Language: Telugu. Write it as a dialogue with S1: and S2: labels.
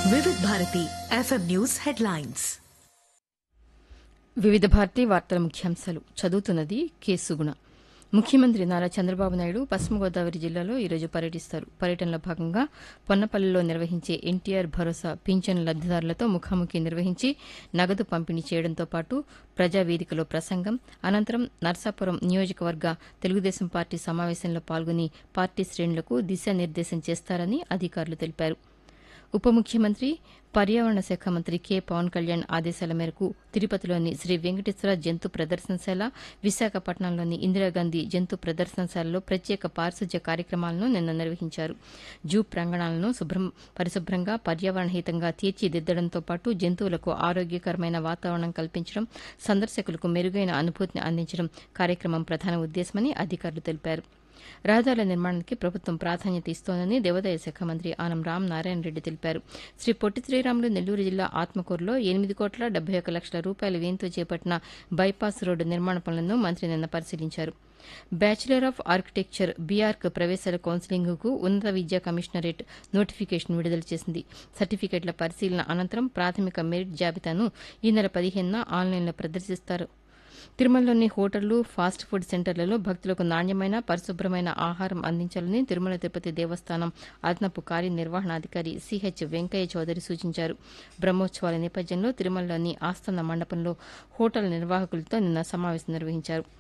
S1: Vividh Bharati FM news headlines
S2: Vividha Bharati వార్తల ముఖ్యాంశాలు చదువుతున్నది కె సుగుణ ముఖ్యమంత్రి నారా చంద్రబాబు నాయుడు పశ్చిమ గోదావరి జిల్లాలో ఈరోజు పర్యటిస్తారు పర్యటనలో భాగంగా పొన్నపల్లిలో నిర్వహించే ఎన్టీఆర్ భరోసా పింఛన్ లబ్దిదారులతో ముఖాముఖి నిర్వహించి నగదు పంపిణీ చేయడంతో పాటు ప్రజావేదికలో ప్రసంగం అనంతరం నర్సాపురం నియోజకవర్గ తెలుగుదేశం పార్టీ సమావేశంలో పాల్గొని పార్టీ శ్రేణులకు దిశానిర్దేశం చేస్తారని అధికారులు తెలిపారు ఉప ముఖ్యమంత్రి పర్యావరణ శాఖ మంత్రి కె పవన్ కళ్యాణ్ ఆదేశాల మేరకు తిరుపతిలోని శ్రీ వెంకటేశ్వర జంతు ప్రదర్శనశాల విశాఖపట్నంలోని ఇందిరాగాంధీ జంతు ప్రదర్శనశాలలో ప్రత్యేక పారిశుధ్య కార్యక్రమాలను నిన్న నిర్వహించారు జూ ప్రాంగణాలను శుభ్రం పరిశుభ్రంగా పర్యావరణహితంగా తీర్చిదిద్దడంతో పాటు జంతువులకు ఆరోగ్యకరమైన వాతావరణం కల్పించడం సందర్శకులకు మెరుగైన అనుభూతిని అందించడం కార్యక్రమం ప్రధాన ఉద్దేశమని అధికారులు తెలిపారు రహదారుల నిర్మాణానికి ప్రభుత్వం ప్రాధాన్యత ఇస్తోందని దేవాదాయ శాఖ మంత్రి ఆనం రామ్ నారాయణ రెడ్డి తెలిపారు శ్రీ పొట్టి శ్రీరాములు నెల్లూరు జిల్లా ఆత్మకూరులో ఎనిమిది కోట్ల డెబ్బై ఒక్క లక్షల రూపాయల వ్యయంతో చేపట్టిన బైపాస్ రోడ్డు నిర్మాణ పనులను మంత్రి నిన్న పరిశీలించారు బ్యాచిలర్ ఆఫ్ ఆర్కిటెక్చర్ బీఆర్క్ ప్రవేశాల కౌన్సిలింగ్కు ఉన్నత విద్యా కమిషనరేట్ నోటిఫికేషన్ విడుదల చేసింది సర్టిఫికెట్ల పరిశీలన అనంతరం ప్రాథమిక మెరిట్ జాబితాను ఈ నెల పదిహేనున ఆన్లైన్లో ప్రదర్శిస్తారు తిరుమలలోని హోటళ్లు ఫాస్ట్ ఫుడ్ సెంటర్లలో భక్తులకు నాణ్యమైన పరిశుభ్రమైన ఆహారం అందించాలని తిరుమల తిరుపతి దేవస్థానం అదనపు కార్యనిర్వహణాధికారి సిహెచ్ వెంకయ్య చౌదరి సూచించారు బ్రహ్మోత్సవాల నేపథ్యంలో తిరుమలలోని ఆస్థాన మండపంలో హోటల్ నిర్వాహకులతో నిన్న సమావేశం నిర్వహించారు